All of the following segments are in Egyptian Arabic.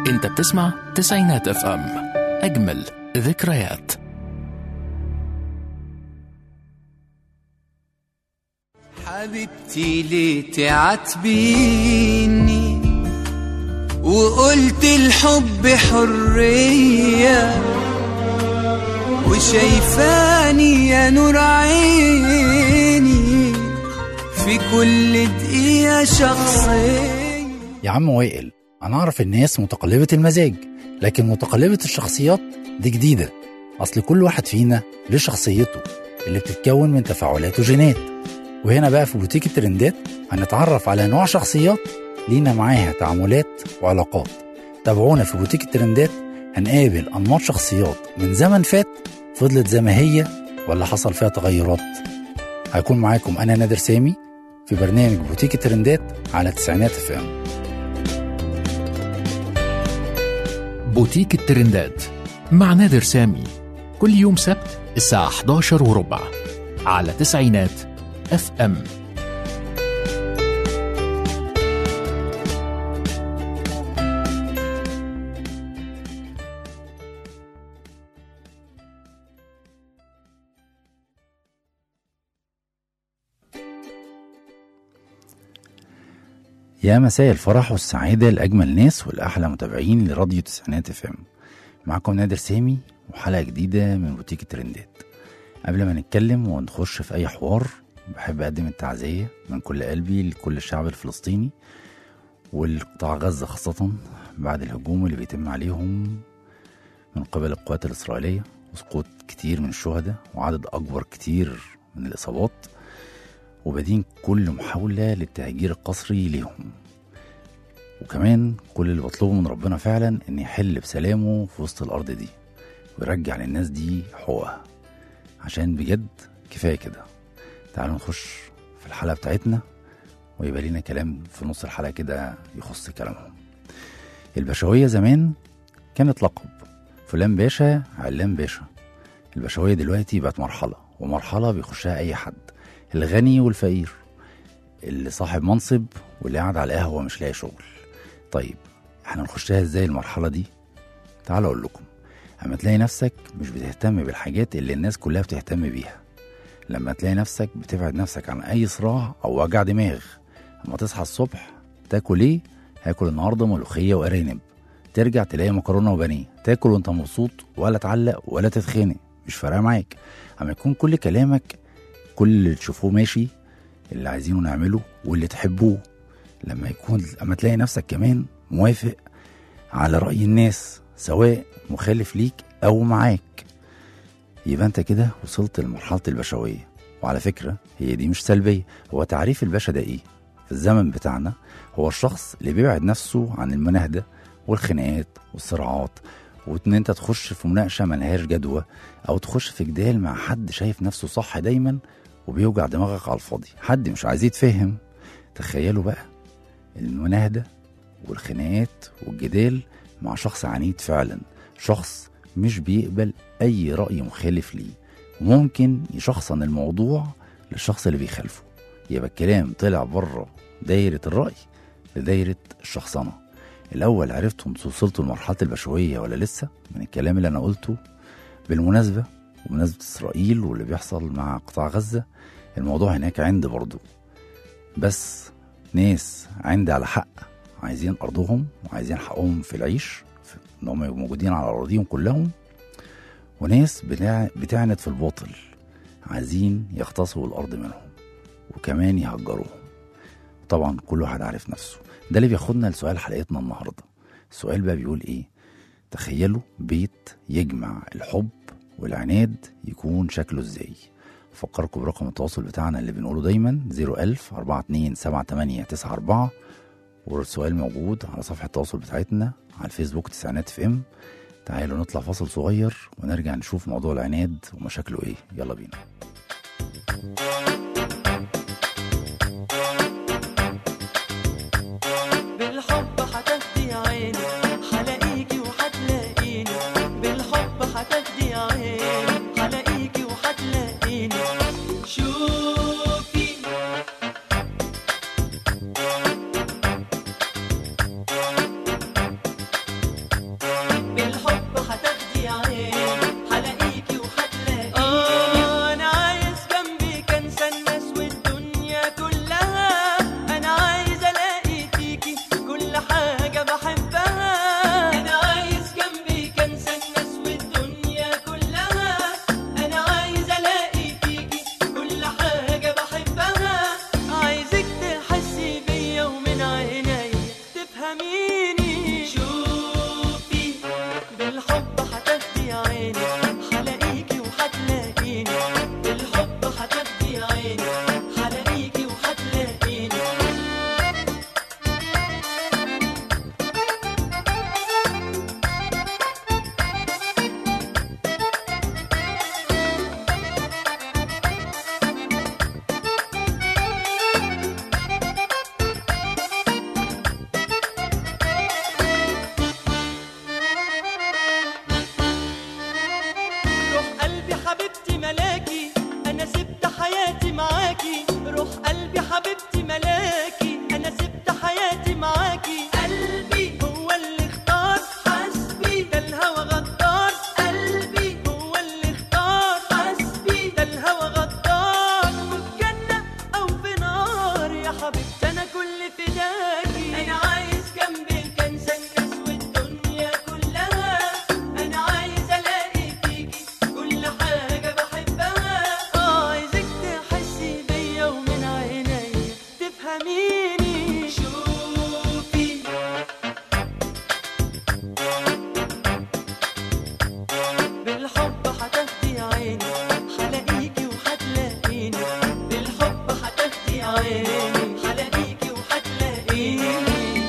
انت بتسمع تسعينات اف ام اجمل ذكريات حبيبتي ليه تعاتبيني وقلت الحب حرية وشايفاني يا نور عيني في كل دقيقة شخصية يا عم وائل انا اعرف الناس متقلبة المزاج لكن متقلبة الشخصيات دي جديدة اصل كل واحد فينا ليه شخصيته اللي بتتكون من تفاعلات وجينات وهنا بقى في بوتيك الترندات هنتعرف على انواع شخصيات لينا معاها تعاملات وعلاقات تابعونا في بوتيك الترندات هنقابل انماط شخصيات من زمن فات فضلت زي ما هي ولا حصل فيها تغيرات هيكون معاكم انا نادر سامي في برنامج بوتيك الترندات على تسعينات اف ام بوتيك الترندات مع نادر سامي كل يوم سبت الساعة 11 وربع على تسعينات اف ام يا مساء الفرح والسعادة لأجمل ناس والأحلى متابعين لراديو تسعينات اف ام معكم نادر سامي وحلقة جديدة من بوتيك الترندات قبل ما نتكلم ونخش في أي حوار بحب أقدم التعزية من كل قلبي لكل الشعب الفلسطيني والقطاع غزة خاصة بعد الهجوم اللي بيتم عليهم من قبل القوات الإسرائيلية وسقوط كتير من الشهداء وعدد أكبر كتير من الإصابات وبادين كل محاولة للتهجير القسري ليهم وكمان كل اللي بطلبه من ربنا فعلا ان يحل بسلامه في وسط الارض دي ويرجع للناس دي حقوقها عشان بجد كفايه كده تعالوا نخش في الحلقه بتاعتنا ويبقى لينا كلام في نص الحلقه كده يخص كلامهم البشويه زمان كانت لقب فلان باشا علان باشا البشويه دلوقتي بقت مرحله ومرحله بيخشها اي حد الغني والفقير اللي صاحب منصب واللي قاعد على القهوه مش لاقي شغل طيب احنا نخشها ازاي المرحله دي تعالوا اقول لكم اما تلاقي نفسك مش بتهتم بالحاجات اللي الناس كلها بتهتم بيها لما تلاقي نفسك بتبعد نفسك عن اي صراع او وجع دماغ اما تصحى الصبح تاكل ايه هاكل النهارده ملوخيه وارانب ترجع تلاقي مكرونه وبانيه تاكل وانت مبسوط ولا تعلق ولا تتخانق مش فارقه معاك اما يكون كل كلامك كل اللي تشوفوه ماشي اللي عايزينه نعمله واللي تحبوه لما يكون اما تلاقي نفسك كمان موافق على رأي الناس سواء مخالف ليك أو معاك يبقى أنت كده وصلت لمرحلة البشوية وعلى فكرة هي دي مش سلبية هو تعريف الباشا ده إيه؟ في الزمن بتاعنا هو الشخص اللي بيبعد نفسه عن المناهدة والخناقات والصراعات وان انت تخش في مناقشه ملهاش جدوى او تخش في جدال مع حد شايف نفسه صح دايما وبيوجع دماغك على الفاضي حد مش عايز يتفهم تخيلوا بقى المناهده والخناقات والجدال مع شخص عنيد فعلا شخص مش بيقبل اي راي مخالف ليه وممكن يشخصن الموضوع للشخص اللي بيخالفه يبقى الكلام طلع بره دايره الراي لدايره الشخصنه الأول عرفتم وصلتوا لمرحلة البشوية ولا لسه من الكلام اللي أنا قلته بالمناسبة وبمناسبة إسرائيل واللي بيحصل مع قطاع غزة الموضوع هناك عند برضو بس ناس عند على حق عايزين أرضهم وعايزين حقهم في العيش في إن هم يبقوا موجودين على أراضيهم كلهم وناس بتاع- بتعند في الباطل عايزين يغتصبوا الأرض منهم وكمان يهجروهم طبعا كل واحد عارف نفسه ده اللي بياخدنا لسؤال حلقتنا النهارده السؤال بقى بيقول ايه تخيلوا بيت يجمع الحب والعناد يكون شكله ازاي فكركم برقم التواصل بتاعنا اللي بنقوله دايما 01000 42 78 94 والسؤال موجود على صفحة التواصل بتاعتنا على الفيسبوك تسعينات في ام تعالوا نطلع فاصل صغير ونرجع نشوف موضوع العناد ومشاكله ايه يلا بينا بالحب هتفدي عيني هلاقيكي وهتلاقيني بالحب هتفدي عيني هلاقيكي وهتلاقيني شوفي تفهميني شوفي بالحب هتهدي عيني هلاقيكي وهتلاقيني بالحب هتهدي عيني هلاقيكي وهتلاقيني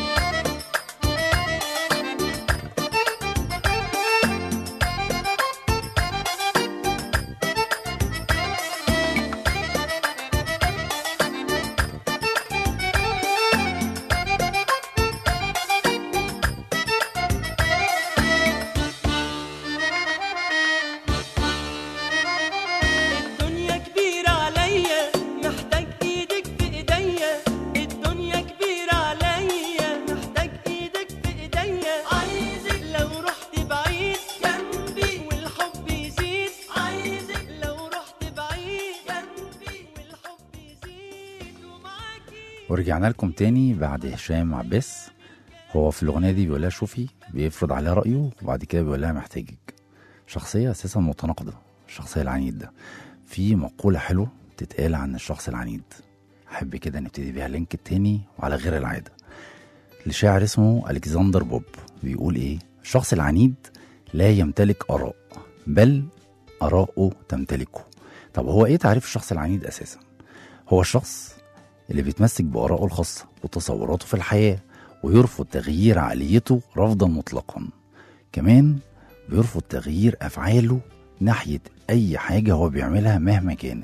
الدنيا كبيرة عليا محتاج ايدك في ايديا الدنيا كبيرة عليا محتاج ايدك في ايديا عايزك لو رحت بعيد جنبي والحب يزيد عايزك لو رحت بعيد جنبي والحب يزيد ومعاكي ورجعنا لكم تاني بعد هشام عباس هو في الأغنية دي بيقول لها شوفي بيفرض عليها رأيه وبعد كده بيقول لها محتاجك شخصية أساسا متناقضة الشخصية العنيد ده في مقولة حلوة تتقال عن الشخص العنيد أحب كده نبتدي بيها اللينك التاني وعلى غير العادة لشاعر اسمه ألكسندر بوب بيقول إيه الشخص العنيد لا يمتلك آراء بل آراؤه تمتلكه طب هو إيه تعريف الشخص العنيد أساسا هو الشخص اللي بيتمسك بآرائه الخاصة وتصوراته في الحياة ويرفض تغيير عقليته رفضا مطلقا كمان بيرفض تغيير أفعاله ناحية أي حاجة هو بيعملها مهما كانت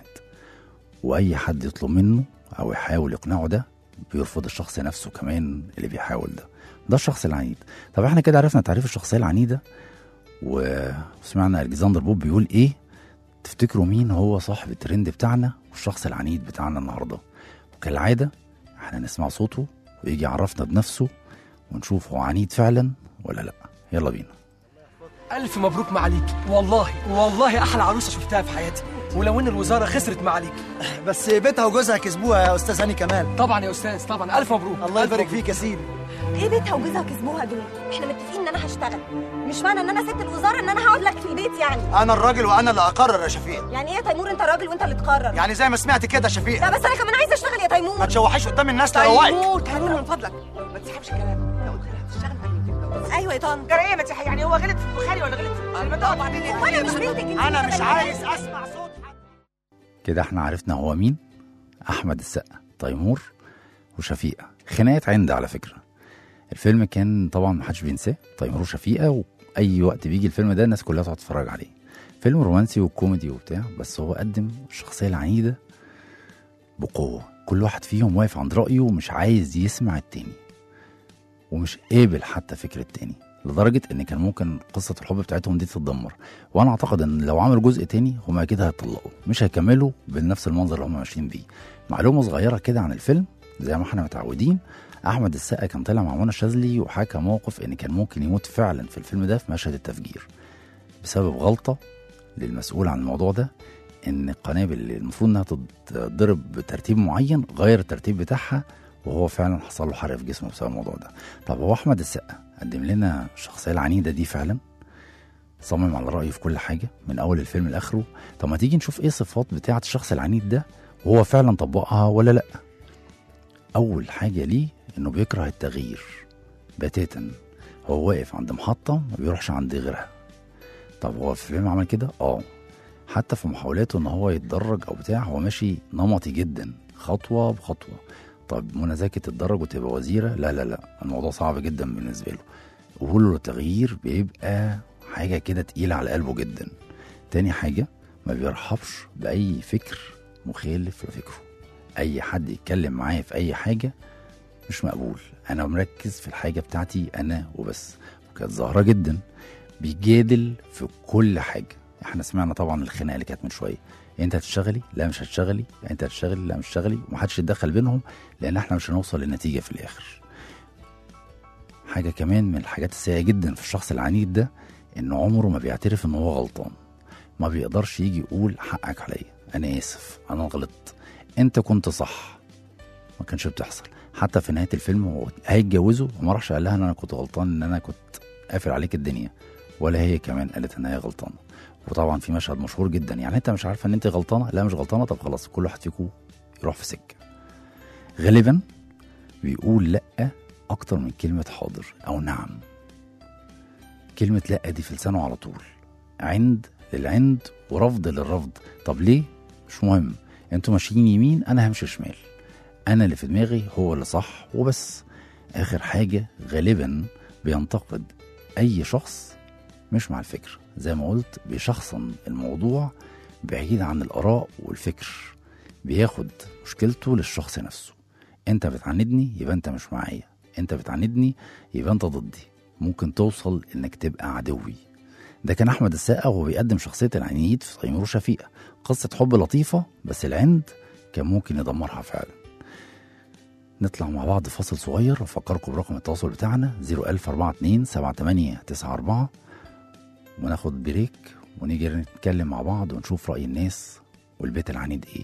وأي حد يطلب منه أو يحاول يقنعه ده بيرفض الشخص نفسه كمان اللي بيحاول ده ده الشخص العنيد طب احنا كده عرفنا تعريف الشخصية العنيدة و- وسمعنا الكسندر بوب بيقول ايه تفتكروا مين هو صاحب الترند بتاعنا والشخص العنيد بتاعنا النهارده وكالعادة احنا نسمع صوته ويجي يعرفنا بنفسه ونشوف هو عنيد فعلا ولا لا يلا بينا ألف مبروك معاليك والله والله أحلى عروسة شفتها في حياتي ولو إن الوزارة خسرت معاليك بس بيتها وجوزها كسبوها يا استاذ هاني كمال طبعا يا أستاذ طبعا ألف مبروك الله ألف يبارك مبروك. فيك يا سيدي ايه بيتها وجوزها كسبوها دول احنا متفقين ان انا هشتغل مش معنى ان انا ست الوزاره ان انا هقعد لك في البيت يعني انا الراجل وانا اللي اقرر يا شفيق يعني ايه يا تيمور انت راجل وانت اللي تقرر يعني زي ما سمعت كده يا شفيق لا بس انا كمان عايزه اشتغل يا تيمور ما تشوحيش قدام الناس تروقك تيمور تيمور من فضلك ما تسحبش كلام لو قلت لها هتشتغل هتنزل. ايوه يا طن جرى ايه ما تح- يعني هو غلط في البخاري ولا غلط في المدار وبعدين إيه؟ وانا مش بنتك انت انا كده مش بني عايز آدم. اسمع صوت حد كده احنا عرفنا هو مين احمد السقا تيمور وشفيقة خناقات عند على فكرة الفيلم كان طبعا محدش بينساه تيمور وشفيقة واي وقت بيجي الفيلم ده الناس كلها تقعد تتفرج عليه فيلم رومانسي وكوميدي وبتاع بس هو قدم الشخصية العنيدة بقوة كل واحد فيهم واقف عند رأيه ومش عايز يسمع التاني ومش قابل حتى فكرة التاني لدرجة ان كان ممكن قصة الحب بتاعتهم دي تتدمر وانا اعتقد ان لو عملوا جزء تاني هما اكيد هيطلقوا مش هيكملوا بنفس المنظر اللي هما ماشيين بيه معلومة صغيرة كده عن الفيلم زي ما احنا متعودين احمد السقا كان طالع مع منى الشاذلي وحكى موقف ان كان ممكن يموت فعلا في الفيلم ده في مشهد التفجير بسبب غلطة للمسؤول عن الموضوع ده ان القنابل اللي المفروض انها تتضرب بترتيب معين غير الترتيب بتاعها وهو فعلا حصل له حرق في جسمه بسبب الموضوع ده طب هو احمد السقا قدم لنا الشخصيه العنيده دي فعلا صمم على رايه في كل حاجه من اول الفيلم لاخره طب ما تيجي نشوف ايه الصفات بتاعه الشخص العنيد ده وهو فعلا طبقها ولا لا اول حاجه ليه انه بيكره التغيير بتاتا هو واقف عند محطه ما بيروحش عند غيرها طب هو في الفيلم عمل كده اه حتى في محاولاته ان هو يتدرج او بتاع هو ماشي نمطي جدا خطوه بخطوه طب منى زكي تتدرج وتبقى وزيره لا لا لا الموضوع صعب جدا بالنسبه له قبوله للتغيير بيبقى حاجه كده تقيله على قلبه جدا تاني حاجه ما بيرحبش باي فكر مخالف لفكره اي حد يتكلم معايا في اي حاجه مش مقبول انا مركز في الحاجه بتاعتي انا وبس وكانت ظاهره جدا بيجادل في كل حاجه احنا سمعنا طبعا الخناقه اللي كانت من شويه انت هتشتغلي لا مش هتشتغلي انت هتشتغلي لا مش هتشتغلي ومحدش يتدخل بينهم لان احنا مش هنوصل للنتيجه في الاخر حاجه كمان من الحاجات السيئه جدا في الشخص العنيد ده ان عمره ما بيعترف ان هو غلطان ما بيقدرش يجي يقول حقك عليا انا اسف انا غلطت انت كنت صح ما كانش بتحصل حتى في نهايه الفيلم هو هيتجوزوا وما راحش قال لها ان انا كنت غلطان ان انا كنت قافل عليك الدنيا ولا هي كمان قالت ان هي غلطانه وطبعا في مشهد مشهور جدا يعني انت مش عارفه ان انت غلطانه لا مش غلطانه طب خلاص كل واحد فيكم يروح في سكه غالبا بيقول لأ أكتر من كلمة حاضر أو نعم كلمة لأ دي في لسانه على طول عند للعند ورفض للرفض طب ليه؟ مش مهم انتوا ماشيين يمين أنا همشي شمال أنا اللي في دماغي هو اللي صح وبس آخر حاجة غالبا بينتقد أي شخص مش مع الفكر زي ما قلت بيشخصن الموضوع بعيد عن الآراء والفكر بياخد مشكلته للشخص نفسه انت بتعاندني يبقى انت مش معايا انت بتعاندني يبقى انت ضدي ممكن توصل انك تبقى عدوي ده كان احمد السقا وهو بيقدم شخصيه العنيد في تيمور وشفيقه قصه حب لطيفه بس العند كان ممكن يدمرها فعلا نطلع مع بعض فاصل صغير وافكركم برقم التواصل بتاعنا 01042 7894 وناخد بريك ونيجي نتكلم مع بعض ونشوف رأي الناس والبيت العنيد ايه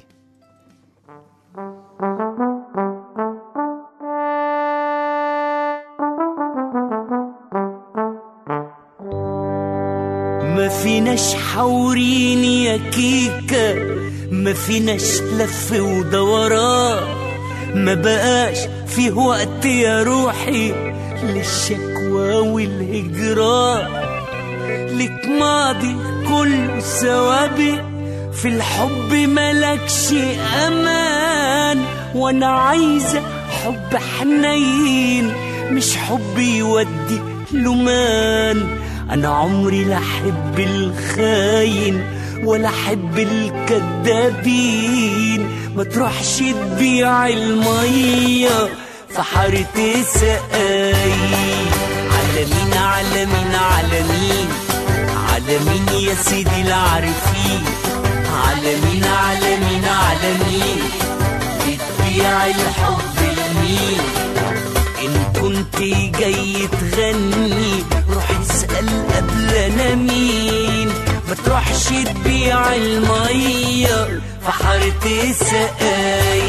ما فيناش حورين يا كيكة ما فيناش لف ودوران ما بقاش فيه وقت يا روحي للشكوى والهجران لك ماضي كله سوابق في الحب ملكش امان وانا عايزه حب حنين مش حب يودي لمان انا عمري لا احب الخاين ولا احب الكدابين ما تروحش تبيع الميه في حارة سقاي على مين على مين على مين على مين يا سيدي العارفين على مين على مين على مين بتبيع الحب لمين ان كنت جاي تغني روح اسأل قبل انا مين ما تروحش تبيع المية في حارة سقاي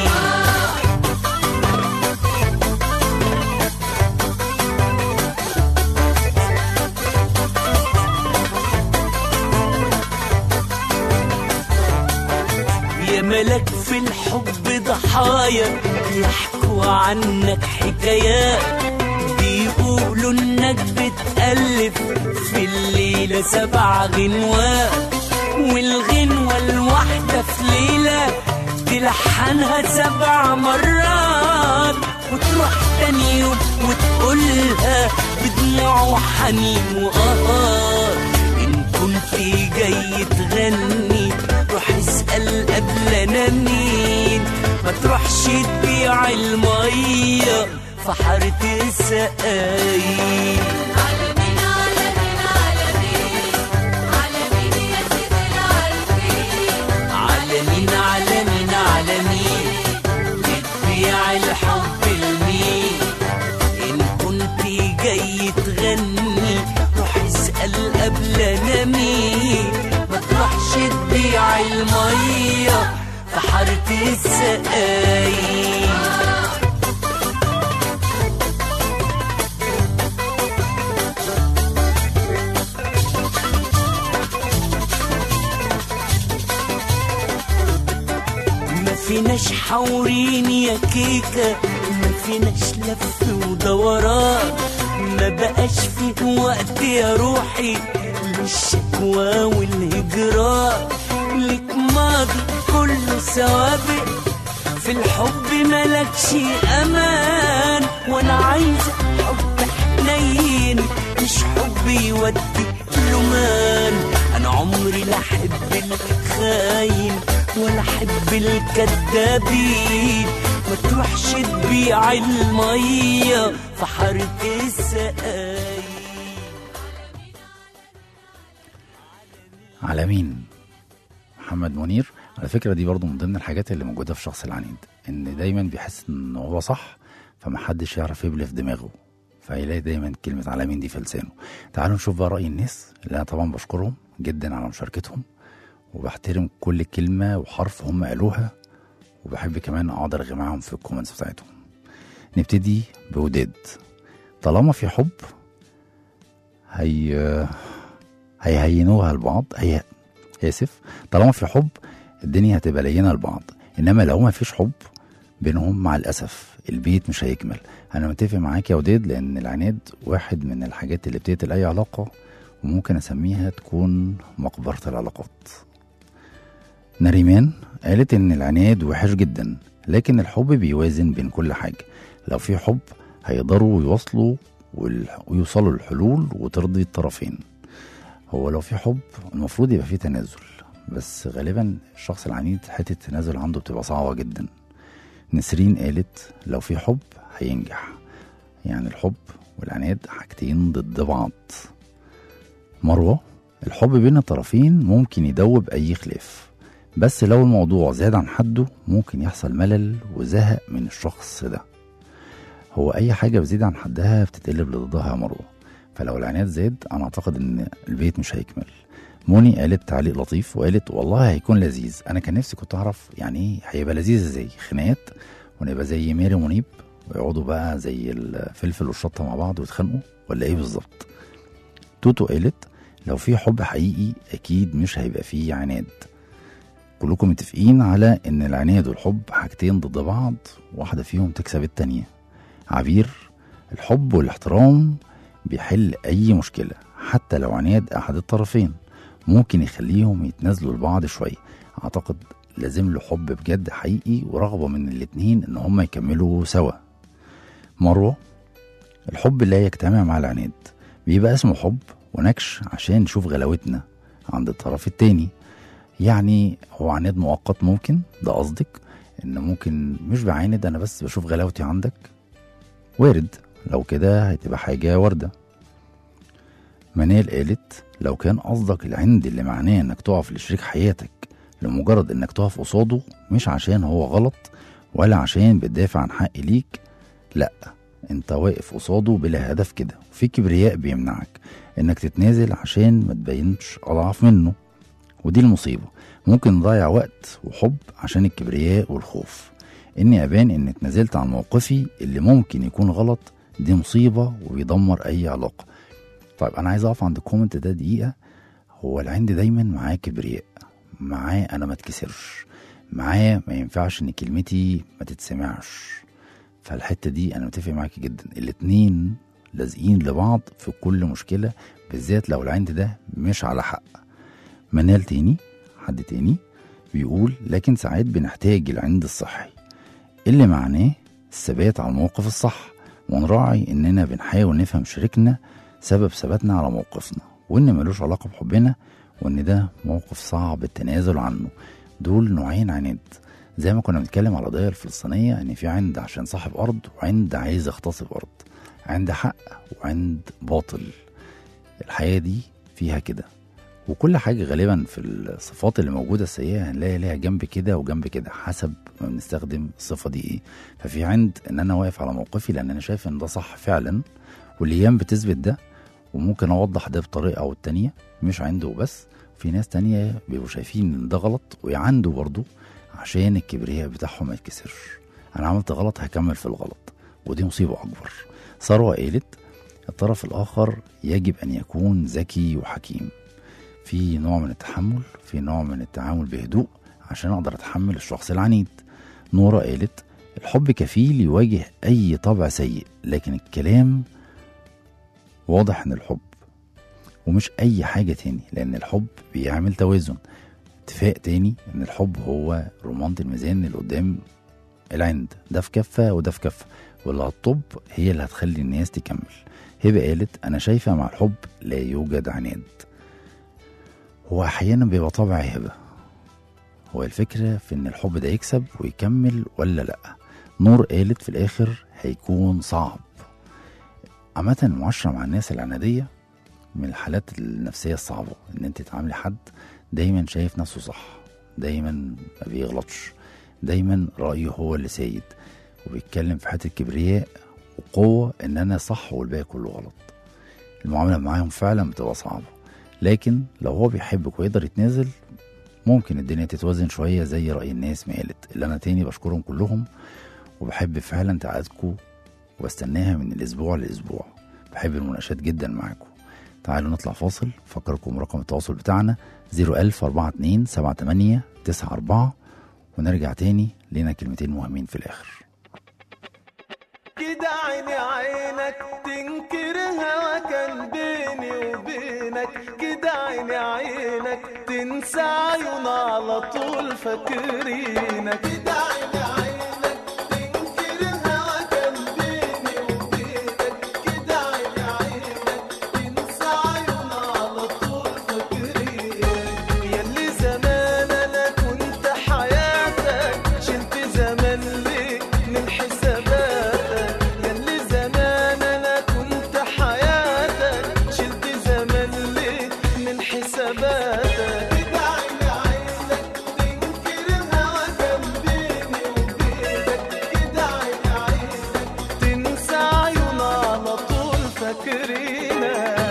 يا ملك في الحب ضحايا يحكوا عنك حكايات بيقولوا انك بتألف في الليلة سبع غنوات والغنوة الواحدة في ليلة تلحنها سبع مرات وتروح تاني يوم وتقولها بدموع وحنين وقهار إن كنت جاي تغني روح اسأل قبل أنا مين ما تروحش تبيع المية في حارة السقاي على مين على مين على مين بتبيع الحب لمين إن كنت جاي تغني روح اسأل قبل أنا مين ما تروحش تبيع المية في حارة السقاي ما فيناش حورين يا كيكة ما فيناش لف ودوران ما بقاش فيه وقت يا روحي للشكوى والهجران لك ماضي كله سوابق في الحب ملكش امان وانا عايزه حب حنين مش حب يودي لمان انا عمري لا احب الخاين ولا احب الكدابين ما تروحش تبيع الميه في حارة السقاي على مين محمد منير على فكرة دي برضو من ضمن الحاجات اللي موجودة في الشخص العنيد ان دايما بيحس ان هو صح فمحدش يعرف يبلف دماغه فيلاقي دايما كلمة على مين دي في لسانه تعالوا نشوف بقى رأي الناس اللي انا طبعا بشكرهم جدا على مشاركتهم وبحترم كل كلمة وحرف هم قالوها وبحب كمان اقعد ارغي معاهم في الكومنتس بتاعتهم نبتدي بوداد طالما في حب هي هيهينوها لبعض هي اسف طالما في حب الدنيا هتبقى لينه لبعض انما لو ما فيش حب بينهم مع الأسف البيت مش هيكمل أنا متفق معاك يا وداد لأن العناد واحد من الحاجات اللي بتقتل أي علاقة وممكن أسميها تكون مقبرة العلاقات نريمان قالت إن العناد وحش جدا لكن الحب بيوازن بين كل حاجة لو في حب هيقدروا يوصلوا وال- ويوصلوا للحلول وترضي الطرفين هو لو في حب المفروض يبقى في تنازل بس غالبا الشخص العنيد حتة التنازل عنده بتبقى صعبة جدا نسرين قالت لو في حب هينجح يعني الحب والعناد حاجتين ضد بعض مروة الحب بين الطرفين ممكن يدوب أي خلاف بس لو الموضوع زاد عن حده ممكن يحصل ملل وزهق من الشخص ده هو أي حاجة بتزيد عن حدها بتتقلب لضدها يا مروة فلو العناد زاد أنا أعتقد إن البيت مش هيكمل موني قالت تعليق لطيف وقالت والله هيكون لذيذ أنا كان نفسي كنت أعرف يعني إيه هيبقى لذيذ إزاي خناقات ونبقى زي ميري ومنيب ويقعدوا بقى زي الفلفل والشطة مع بعض ويتخانقوا ولا إيه بالظبط توتو قالت لو في حب حقيقي أكيد مش هيبقى فيه عناد كلكم متفقين على إن العناد والحب حاجتين ضد بعض واحدة فيهم تكسب التانية عبير الحب والاحترام بيحل أي مشكلة حتى لو عناد أحد الطرفين ممكن يخليهم يتنازلوا لبعض شوية أعتقد لازم له حب بجد حقيقي ورغبة من الاتنين إن هما يكملوا سوا مروة الحب لا يجتمع مع العناد بيبقى اسمه حب ونكش عشان نشوف غلاوتنا عند الطرف التاني يعني هو عناد مؤقت ممكن ده قصدك ان ممكن مش بعاند انا بس بشوف غلاوتي عندك وارد لو كده هتبقى حاجة واردة منال قالت لو كان قصدك العند اللي معناه انك تقف لشريك حياتك لمجرد انك تقف قصاده مش عشان هو غلط ولا عشان بتدافع عن حق ليك لا انت واقف قصاده بلا هدف كده وفي كبرياء بيمنعك انك تتنازل عشان ما تبينش اضعف منه ودي المصيبة ممكن نضيع وقت وحب عشان الكبرياء والخوف اني ابان اني اتنازلت عن موقفي اللي ممكن يكون غلط دي مصيبة وبيدمر اي علاقة طيب انا عايز اقف عند الكومنت ده دقيقة هو العند دايما معاه كبرياء معاه انا ما اتكسرش معاه ما ينفعش ان كلمتي ما تتسمعش فالحتة دي انا متفق معاكي جدا الاتنين لازقين لبعض في كل مشكلة بالذات لو العند ده مش على حق منال تاني حد تاني بيقول لكن ساعات بنحتاج العند الصحي اللي معناه الثبات على الموقف الصح ونراعي اننا بنحاول نفهم شريكنا سبب ثباتنا على موقفنا وان ملوش علاقة بحبنا وان ده موقف صعب التنازل عنه دول نوعين عناد زي ما كنا بنتكلم على القضية الفلسطينية ان في عند عشان صاحب ارض وعند عايز يغتصب ارض عند حق وعند باطل الحياة دي فيها كده وكل حاجة غالبا في الصفات اللي موجودة السيئة هنلاقي ليها جنب كده وجنب كده حسب ما بنستخدم الصفة دي ايه ففي عند ان انا واقف على موقفي لان انا شايف ان ده صح فعلا والايام بتثبت ده وممكن اوضح ده بطريقة او التانية مش عنده وبس في ناس تانية بيبقوا شايفين ان ده غلط ويعندوا برضه عشان الكبرياء بتاعهم ما يتكسرش انا عملت غلط هكمل في الغلط ودي مصيبة اكبر ثروة قالت الطرف الاخر يجب ان يكون ذكي وحكيم في نوع من التحمل في نوع من التعامل بهدوء عشان اقدر اتحمل الشخص العنيد نورة قالت الحب كفيل يواجه اي طبع سيء لكن الكلام واضح ان الحب ومش اي حاجة تاني لان الحب بيعمل توازن اتفاق تاني ان الحب هو رمانة الميزان اللي قدام العند ده في كفة وده في كفة واللي هتطب هي اللي هتخلي الناس تكمل هبة قالت انا شايفة مع الحب لا يوجد عناد هو احيانا بيبقى طبع هبه هو الفكره في ان الحب ده يكسب ويكمل ولا لا نور قالت في الاخر هيكون صعب عامة المعاشرة مع الناس العنادية من الحالات النفسية الصعبة ان انت تعاملي حد دايما شايف نفسه صح دايما ما بيغلطش دايما رأيه هو اللي سيد وبيتكلم في حتة كبرياء وقوة ان انا صح والباقي كله غلط المعاملة معاهم فعلا بتبقى صعبة لكن لو هو بيحبك ويقدر يتنازل ممكن الدنيا تتوازن شوية زي رأي الناس ما قالت اللي أنا تاني بشكرهم كلهم وبحب فعلا تعازكم وبستناها من الأسبوع لأسبوع بحب المناقشات جدا معاكم تعالوا نطلع فاصل فكركم رقم التواصل بتاعنا 01042 78 94 ونرجع تاني لنا كلمتين مهمين في الآخر كده عيني عينك تنكر هوا كان بيني وبينك كده عيني عينك تنسى عيون على طول فاكرينك كده عيني عينك تنكر هوا كان بيني وبينك كده عيني عينك تنسى عيون على طول فاكرينك ياللي زمان انا كنت حياتك شلت زمان ليه من حساباتك ياللي زمان انا كنت حياتك شلت زمان ليه من حساباتك كده عيني عينك تنكر الهوا كان بيني وبينك كده عيني عينك تنسى عيون على طول فاكرينك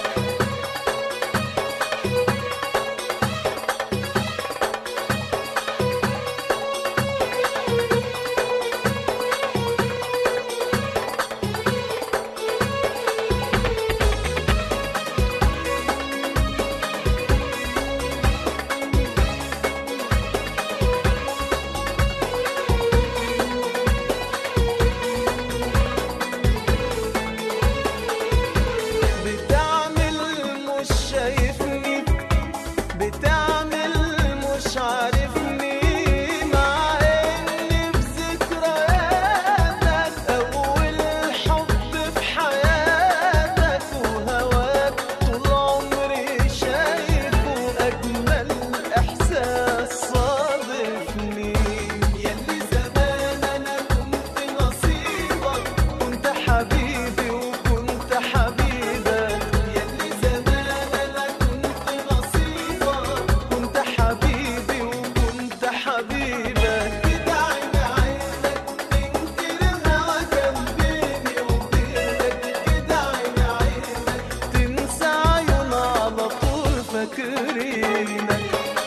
بتعمل مش شايفني بتعمل مش عارفني مع اني بذكرياتك اول حب في حياتك وهواك طول عمري شايفه اجمل احساس صادفني ياللي زمان انا كنت نصيبك كنت حبيبي وكنت حبيبك ياللي زمان انا كنت نصيبك كنت حبيبي وكنت حبيبك كده عيني عينك تنكر الهوا كان بيني وبينك كده عيني عينك تنسى عيون على طول فاكرينك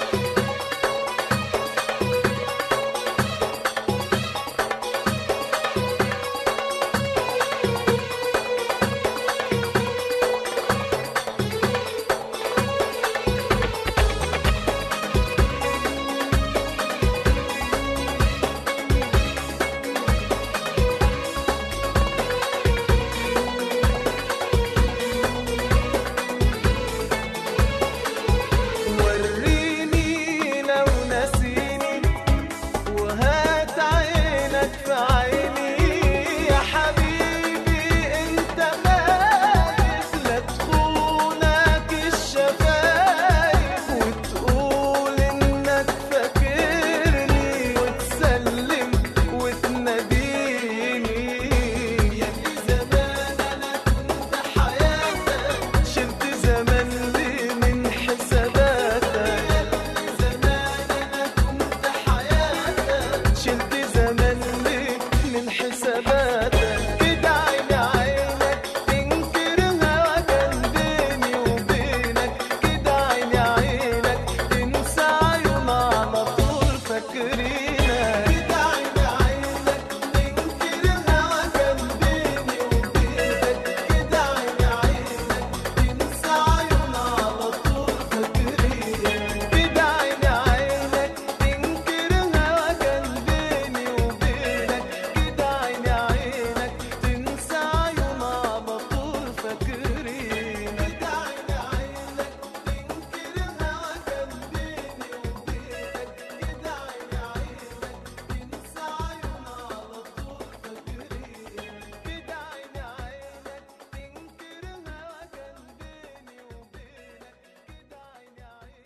وريني لو نسيني وهات عينك في عيني يا حبيبي انت خايف لا تخونك الشفايف وتقول انك فاكرني وتسلم وتناديني ياللي زمان انا كنت حياتك شلت زمان لي من حساباتك ياللي زمان انا كنت حياتك شلت زمان لي من حساباتك كده عيني عينك تنكر الهوا كان بيني وبينك كده عيني عينك تنسى عيون على طول فاكرينك كده عيني عينك تنكر الهوا كان بيني وبينك كده عيني عينك تنسى عيون على طول فاكرينك كده عيني عينك تنكر الهوا كان بيني وبينك كده عيني عينك تنسى عيون على طول فاكرينك كده عيني عينك تنكر الهوا كان بيني وبينك كده عيني عينك تنسى عيون على طول فاكرينك كده عيني عينك تنكر الهوا كان بيني وبينك كده عيني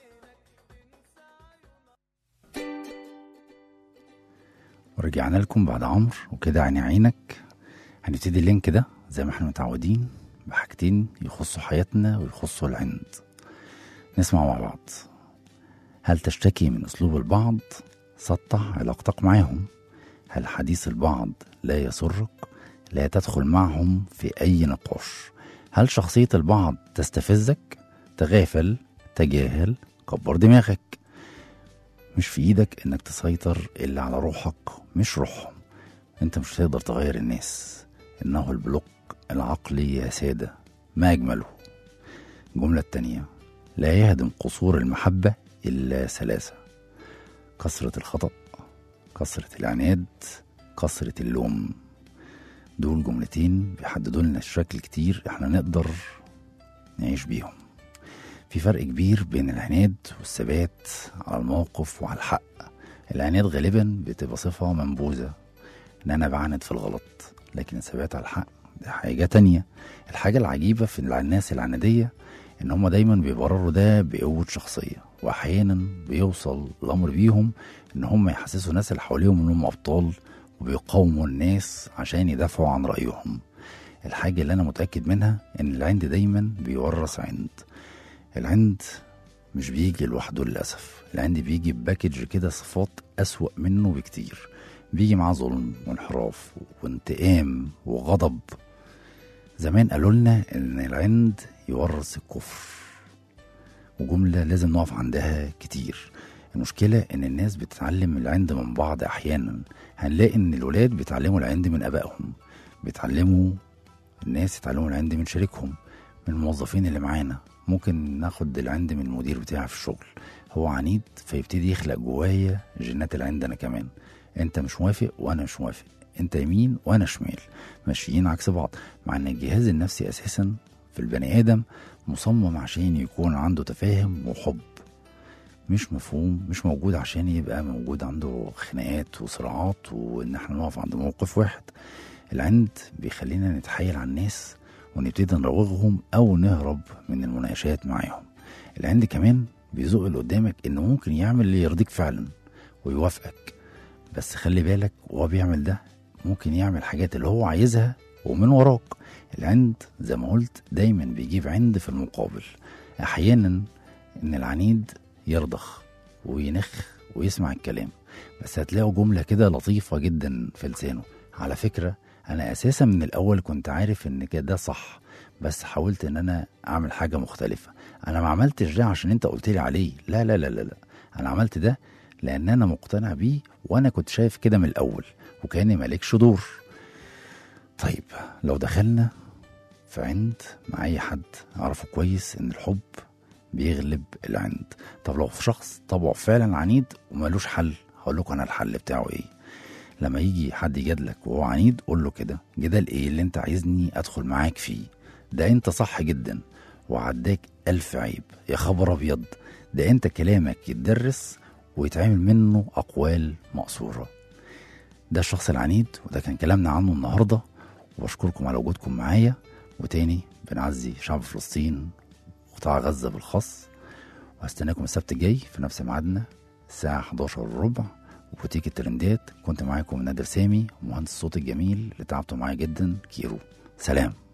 عينك تنسى عيون ورجعنا لكم بعد عمر وكده عيني عينك هنبتدي اللينك ده زي ما احنا متعودين بحاجتين يخصوا حياتنا ويخصوا العند نسمع مع بعض هل تشتكي من أسلوب البعض؟ سطح علاقتك معاهم هل حديث البعض لا يسرك؟ لا تدخل معهم في أي نقاش هل شخصية البعض تستفزك؟ تغافل تجاهل كبر دماغك مش في ايدك انك تسيطر الا على روحك مش روحهم انت مش هتقدر تغير الناس انه البلوك العقلي يا سادة ما اجمله الجملة التانية لا يهدم قصور المحبة الا ثلاثة كثرة الخطأ كثرة العناد كثرة اللوم دول جملتين بيحددوا لنا شكل كتير احنا نقدر نعيش بيهم في فرق كبير بين العناد والثبات على الموقف وعلى الحق العناد غالبا بتبقى صفة منبوذة ان انا بعاند في الغلط لكن الثبات على الحق ده حاجة تانية الحاجة العجيبة في الناس العنادية ان هم دايما بيبرروا ده بقوة شخصية واحيانا بيوصل الامر بيهم ان هم يحسسوا الناس اللي حواليهم انهم ابطال وبيقاوموا الناس عشان يدافعوا عن رأيهم الحاجة اللي انا متأكد منها ان العند دايما بيورث عند العند مش بيجي لوحده للأسف العند بيجي بباكج كده صفات أسوأ منه بكتير بيجي معاه ظلم وانحراف وانتقام وغضب زمان قالوا لنا ان العند يورث الكفر وجملة لازم نقف عندها كتير المشكلة ان الناس بتتعلم العند من بعض احيانا هنلاقي ان الولاد بيتعلموا العند من ابائهم بيتعلموا الناس يتعلموا العند من شريكهم من الموظفين اللي معانا ممكن ناخد العند من المدير بتاعي في الشغل هو عنيد فيبتدي يخلق جوايا جينات العند انا كمان انت مش موافق وانا مش موافق انت يمين وانا شمال ماشيين عكس بعض مع ان الجهاز النفسي اساسا في البني ادم مصمم عشان يكون عنده تفاهم وحب مش مفهوم مش موجود عشان يبقى موجود عنده خناقات وصراعات وان احنا نقف عند موقف واحد العند بيخلينا نتحايل على الناس ونبتدي نراوغهم او نهرب من المناقشات معاهم العند كمان بيزق اللي قدامك انه ممكن يعمل اللي يرضيك فعلا ويوافقك بس خلي بالك وهو بيعمل ده ممكن يعمل حاجات اللي هو عايزها ومن وراك العند زي ما قلت دايما بيجيب عند في المقابل احيانا ان العنيد يرضخ وينخ ويسمع الكلام بس هتلاقوا جملة كده لطيفة جدا في لسانه على فكرة أنا أساسا من الأول كنت عارف إن كده ده صح بس حاولت إن أنا أعمل حاجة مختلفة أنا ما عملتش ده عشان أنت قلت لي عليه لا لا لا لا لا أنا عملت ده لأن أنا مقتنع بيه وأنا كنت شايف كده من الأول وكأني مالكش دور طيب لو دخلنا في عند مع أي حد أعرفه كويس إن الحب بيغلب العند طب لو في شخص طبعه فعلا عنيد ومالوش حل هقول لكم انا الحل بتاعه ايه لما يجي حد يجادلك وهو عنيد قول له كده جدال ايه اللي انت عايزني ادخل معاك فيه ده انت صح جدا وعداك الف عيب يا خبر ابيض ده انت كلامك يتدرس ويتعمل منه اقوال مقصوره ده الشخص العنيد وده كان كلامنا عنه النهارده وبشكركم على وجودكم معايا وتاني بنعزي شعب فلسطين قطاع غزة بالخاص وهستناكم السبت الجاي في نفس ميعادنا الساعة 11 وربع وبوتيك الترندات كنت معاكم نادر سامي ومهندس الصوت الجميل اللي تعبتوا معايا جدا كيرو سلام